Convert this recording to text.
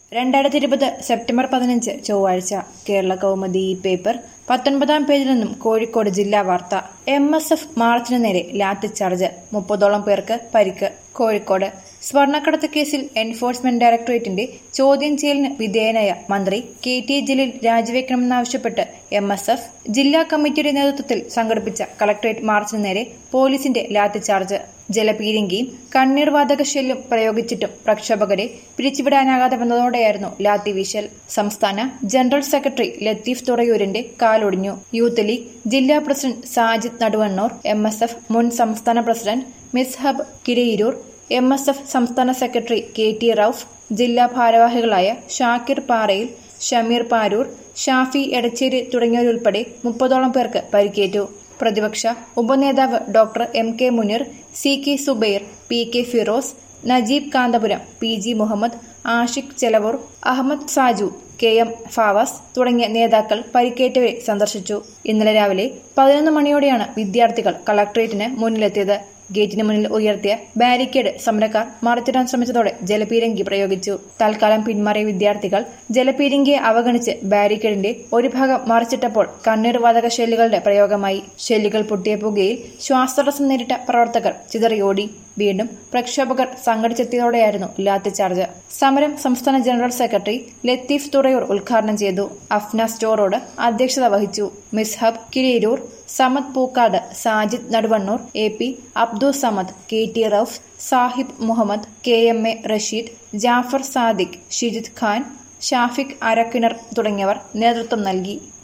രണ്ടായിരത്തി ഇരുപത് സെപ്റ്റംബർ പതിനഞ്ച് ചൊവ്വാഴ്ച കേരള കൗമുദി ഈ പേപ്പർ പത്തൊൻപതാം പേജിൽ നിന്നും കോഴിക്കോട് ജില്ലാ വാർത്ത എം എസ് എഫ് മാർച്ചിന് നേരെ ലാത്തിച്ചാർജ് മുപ്പതോളം പേർക്ക് പരിക്ക് കോഴിക്കോട് സ്വർണ്ണക്കടത്ത് കേസിൽ എൻഫോഴ്സ്മെന്റ് ഡയറക്ടറേറ്റിന്റെ ചോദ്യം ചെയ്യലിന് വിധേയനായ മന്ത്രി കെ ടി ജലീൽ രാജിവെക്കണമെന്നാവശ്യപ്പെട്ട് എം എസ് എഫ് ജില്ലാ കമ്മിറ്റിയുടെ നേതൃത്വത്തിൽ സംഘടിപ്പിച്ച കളക്ടറേറ്റ് മാർച്ചിന് നേരെ പോലീസിന്റെ ലാത്തിച്ചാർജ് ജലപീരങ്കിയും കണ്ണീർ വാതക ഷെല്ലും പ്രയോഗിച്ചിട്ടും പ്രക്ഷോഭകരെ പിരിച്ചുവിടാനാകാതെ വന്നതോടെയായിരുന്നു ലാത്തി വീശൽ സംസ്ഥാന ജനറൽ സെക്രട്ടറി ലത്തീഫ് തുറയൂരിന്റെ കാലൊടിഞ്ഞു യൂത്ത് ലീഗ് ജില്ലാ president Sajid Naduvannur M S F മുൻ സംസ്ഥാന president Mishab Kirayiroor M S F സംസ്ഥാന സെക്രട്ടറി കെ ടി റൌഫ് ജില്ലാ ഭാരവാഹികളായ ഷാക്കിർ പാറയിൽ ഷമീർ പാരൂർ ഷാഫി എടച്ചേരി തുടങ്ങിയവരുൾപ്പെടെ മുപ്പതോളം പേർക്ക് പരിക്കേറ്റു പ്രതിപക്ഷ ഉപനേതാവ് doctor M K Muneer C K Subair P K Firos Najeeb Kanthapuram P G Muhammad Ashiq Chelavoor Ahammed Saju K M Favas തുടങ്ങിയ നേതാക്കൾ പരിക്കേറ്റവരെ സന്ദർശിച്ചു ഇന്നലെ രാവിലെ പതിനൊന്ന് മണിയോടെയാണ് വിദ്യാർത്ഥികൾ കളക്ടറേറ്റിന് മുന്നിലെത്തിയത് ഗേറ്റിന് മുന്നിൽ ഉയർത്തിയ ബാരിക്കേഡ് സമരക്കാർ മറിച്ചിടാൻ ശ്രമിച്ചതോടെ ജലപീരങ്കി പ്രയോഗിച്ചു തൽക്കാലം പിന്മാറിയ വിദ്യാർത്ഥികൾ ജലപീരങ്കിയെ അവഗണിച്ച് ബാരിക്കേഡിന്റെ ഒരു ഭാഗം മറിച്ചിട്ടപ്പോൾ കണ്ണീർ വാതക ഷെല്ലുകളുടെ പ്രയോഗമായി ഷെല്ലുകൾ പൊട്ടിയ പുകയിൽ ശ്വാസതടസ്സം നേരിട്ട പ്രവർത്തകർ ചിതറിയോടി വീണ്ടും പ്രക്ഷോഭകർ സംഘടിച്ചെത്തിയതോടെയായിരുന്നു ലാത്തിചാർജ് സമരം സംസ്ഥാന ജനറൽ സെക്രട്ടറി ലത്തീഫ് തുറയൂർ ഉദ്ഘാടനം ചെയ്തു അഫ്ന സ്റ്റോറോട് അധ്യക്ഷത വഹിച്ചു Mishab Kiriroor Samad Pookkad Sajid Naduvannur A P Abdul Samad K T Rauf Sahib Muhammad K M A Rasheed Jafar Sadiq Shijid Khan Shafiq Arakkinar തുടങ്ങിയവർ നേതൃത്വം നൽകി